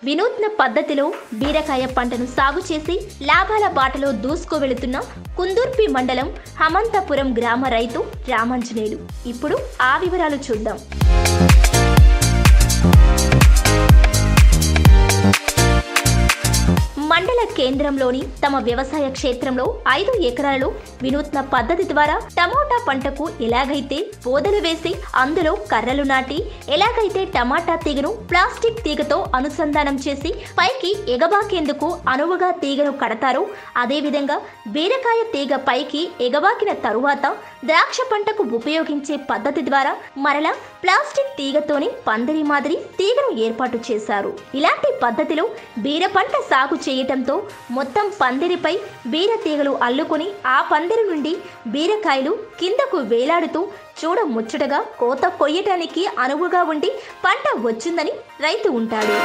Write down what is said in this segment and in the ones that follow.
వినూత్న పద్ధతిలో బీరకాయ పంటను సాగు చేసి లాభాల బాటలో దూసుకు వెళుతున్న కుందూర్పి మండలం హమంతపురం గ్రామ రైతు రామాంజనేయులు ఇప్పుడు ఆ వివరాలు చూద్దాం మండల కేంద్రంలోని తమ వ్యవసాయ క్షేత్రంలో ఐదు ఎకరాలలో వినూత్న పద్ధతి ద్వారా టమోటా పంటకు ఎలాగైతే పోదలు వేసి అందులో కర్రలు నాటి ఎలాగైతే టమాటా తీగను ప్లాస్టిక్ తీగతో అనుసంధానం చేసి పైకి ఎగబాకేందుకు అనువుగా తీగను కడతారో అదేవిధంగా బీరకాయ తీగ పైకి ఎగబాకిన తరువాత ద్రాక్ష పంటకు ఉపయోగించే పద్ధతి ద్వారా మరలా ప్లాస్టిక్ తీగతోనే పందిరి మాదిరి తీగను ఏర్పాటు చేశారు ఇలాంటి పద్ధతిలో బీర పంట సాగు చేయటంతో మొత్తం పందిరిపై బీర తీగలు అల్లుకొని ఆ పందిరి నుండి బీరకాయలు కిందకు వేలాడుతూ చూడ ముచ్చటగా కోత కొయ్యటానికి అనువుగా ఉండి పంట వచ్చిందని రైతు ఉంటాడు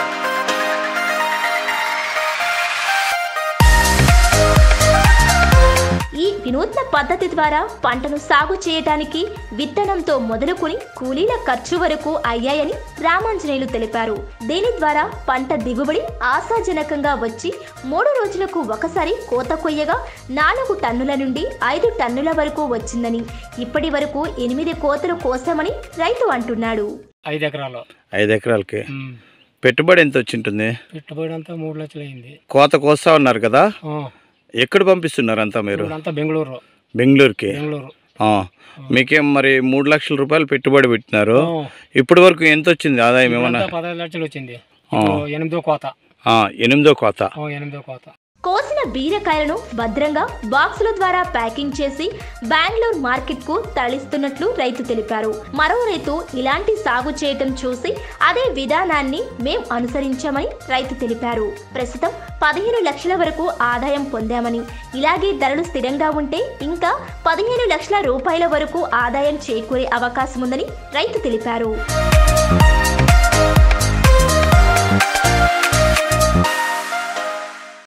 ఈ వినూత్న పద్ధతి ద్వారా పంటను సాగు చేయటానికి విత్తనంతో మొదలుకొని కూలీల ఖర్చు వరకు అయ్యాయని రామాంజనేయులు తెలిపారు దీని ద్వారా పంట దిగుబడి ఆశాజనకంగా వచ్చి మూడు రోజులకు ఒకసారి కోత కొయ్యగా నాలుగు టన్నుల నుండి ఐదు టన్నుల వరకు వచ్చిందని ఇప్పటి వరకు ఎనిమిది కోతలు కోసామని రైతు అంటున్నాడు ఐదు ఎకరాలు ఐదు ఎకరాలకి ఉమ్. పెట్టుబడి ఎంత వచ్చింటుంది పెట్టుబడి అంతా మూడు లక్షలు అయింది కోత కోస్తా ఉన్నారు కదా ఆ, ఎక్కడ పంపిస్తున్నారు అంతా మీరు ఇప్పుడంతా బెంగళూరు బెంగళూరుకి బెంగళూరు ఆ. మీకేం మరి మూడు లక్షల రూపాయలు పెట్టుబడి పెట్టినారు ఆ, ఇప్పటి వరకు ఎంత వచ్చింది ఆదాయం ఏమన్నా ఇప్పుడంతా పదహైదు లక్షలు వచ్చింది ఇప్పుడు ఎనిమిదో కోత ఆ, ఎనిమిదో కోత ఆ, ఎనిమిదో కోత కోసిన బీరకాయలను భద్రంగా బాక్సుల ద్వారా ప్యాకింగ్ చేసి బెంగళూరు మార్కెట్ కు తరలిస్తున్నట్లు రైతు తెలిపారు మరో రైతు ఇలాంటి సాగు చేయటం చూసి అదే విధానాన్ని మేం అనుసరించామని రైతు తెలిపారు ప్రస్తుతం పదిహేను లక్షల వరకు ఆదాయం పొందామని ఇలాగే ధరలు స్థిరంగా ఉంటే ఇంకా పదిహేను లక్షల రూపాయల వరకు ఆదాయం చేకూరే అవకాశం ఉందని రైతు తెలిపారు